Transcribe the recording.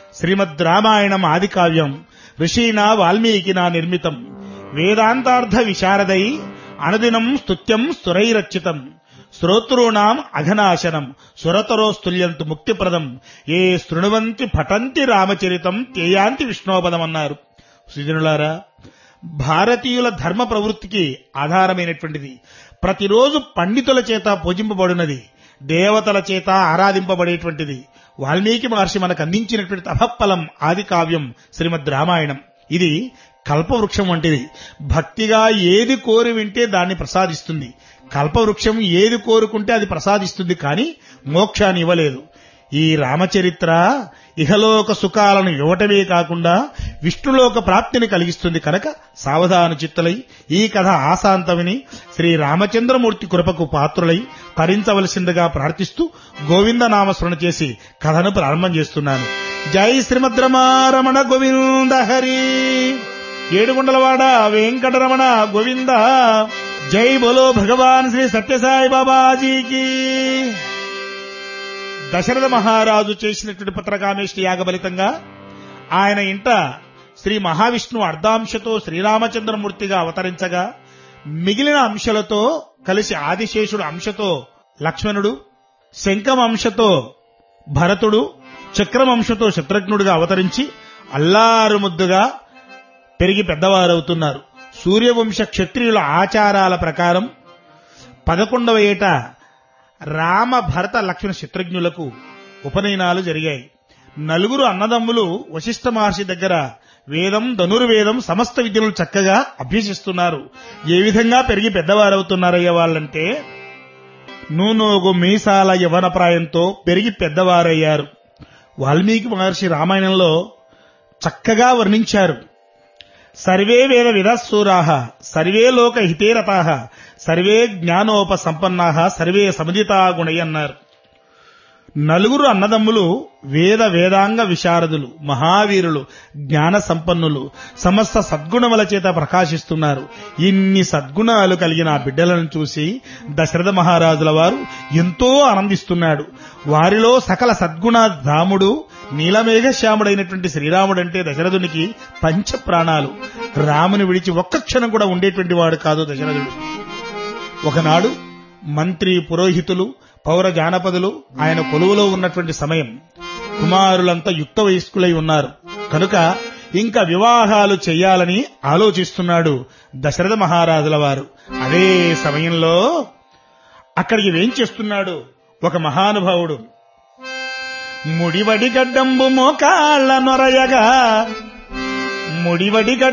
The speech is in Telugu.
శ్రీమద్ రామాయణం ఆది కావ్యం ఋషీనా వాల్మీకినా నిర్మితం వేదాంతార్థ విశారదై అనుదినం స్తుత్యం స్తురైరచితం శ్రోతॄణాం అఘనాశనం సురతరోస్తుల్యంతు ముక్తిప్రదం ఏ శృణువంతి పఠంతి రామచరితం తేయాంతి విష్ణోపదం అన్నారు సుజనులారా భారతీయుల ధర్మ ప్రవృత్తికి ఆధారమైనటువంటిది ప్రతిరోజు పండితుల చేత పూజింపబడినది దేవతల చేత ఆరాధింపబడేటువంటిది వాల్మీకి మహర్షి మనకు అందించినటువంటి తపఫలం ఆది కావ్యం శ్రీమద్ రామాయణం ఇది కల్పవృక్షం వంటిది భక్తిగా ఏది కోరి వింటే దాన్ని ప్రసాదిస్తుంది కల్పవృక్షం ఏది కోరుకుంటే అది ప్రసాదిస్తుంది కానీ మోక్షాన్ని ఇవ్వలేదు ఈ రామచరిత్ర ఇహలోక సుఖాలను ఇవ్వటమే కాకుండా విష్ణులోక ప్రాప్తిని కలిగిస్తుంది కనుక సావధాన చిత్తులై ఈ కథ ఆశాంతమిని శ్రీ రామచంద్రమూర్తి కృపకు పాత్రులై తరించవలసిందిగా ప్రార్థిస్తూ గోవింద నామస్మరణ చేసి కథను ప్రారంభం చేస్తున్నాను జై శ్రీమద్రమారమణ గోవింద హరి ఏడుగుండలవాడ వెంకటరమణ గోవింద జై బోలో భగవాన్ శ్రీ సత్యసాయి బాబాజీకి దశరథ మహారాజు చేసినటువంటి పత్రకామేష్టి యాగ ఫలితంగా ఆయన ఇంట శ్రీ మహావిష్ణువు అర్ధాంశతో శ్రీరామచంద్రమూర్తిగా అవతరించగా మిగిలిన అంశలతో కలిసి ఆదిశేషుడు అంశతో లక్ష్మణుడు శంఖం అంశతో భరతుడు చక్రం అంశతో శత్రుఘ్నుడిగా అవతరించి అల్లారు ముద్దుగా పెరిగి పెద్దవారవుతున్నారు సూర్యవంశ క్షత్రియుల ఆచారాల ప్రకారం పదకొండవ ఏట రామ భరత లక్ష్మణ శత్రుఘ్నులకు ఉపనయనాలు జరిగాయి నలుగురు అన్నదమ్ములు వశిష్ఠ మహర్షి దగ్గర వేదం ధనుర్వేదం సమస్త విద్యలు చక్కగా అభ్యసిస్తున్నారు ఏ విధంగా పెరిగి పెద్దవారవుతున్నారయ్య వాళ్ళంటే నూనోగు మీసాల యవన ప్రాయంతో పెరిగి పెద్దవారయ్యారు వాల్మీకి మహర్షి రామాయణంలో చక్కగా వర్ణించారు సర్వే వేద విదస్సూరాహ సర్వే లోక హితేరతాహ సర్వే జ్ఞానోప సంపన్నాహ సర్వే సమజితా గుణై అన్నారు నలుగురు అన్నదమ్ములు వేద వేదాంగ విశారదులు మహావీరులు జ్ఞాన సంపన్నులు సమస్త సద్గుణముల చేత ప్రకాశిస్తున్నారు ఇన్ని సద్గుణాలు కలిగిన ఆ బిడ్డలను చూసి దశరథ మహారాజుల వారు ఎంతో ఆనందిస్తున్నాడు వారిలో సకల సద్గుణ ధాముడు నీలమేఘశ్యాముడైనటువంటి శ్రీరాముడంటే దశరథునికి పంచ ప్రాణాలు రాముని విడిచి ఒక్క క్షణం కూడా ఉండేటువంటి వాడు కాదు దశరథుడు ఒకనాడు మంత్రి పురోహితులు పౌర జానపదులు ఆయన కొలువులో ఉన్నటువంటి సమయం కుమారులంతా యుక్త వయస్కులై ఉన్నారు కనుక ఇంకా వివాహాలు చెయ్యాలని ఆలోచిస్తున్నాడు దశరథ మహారాజుల వారు అదే సమయంలో అక్కడికి ఏం చేస్తున్నాడు ఒక మహానుభావుడు ముడివడి గడ్డంబు మోకాళ్ళ నొరయగా ముడివడి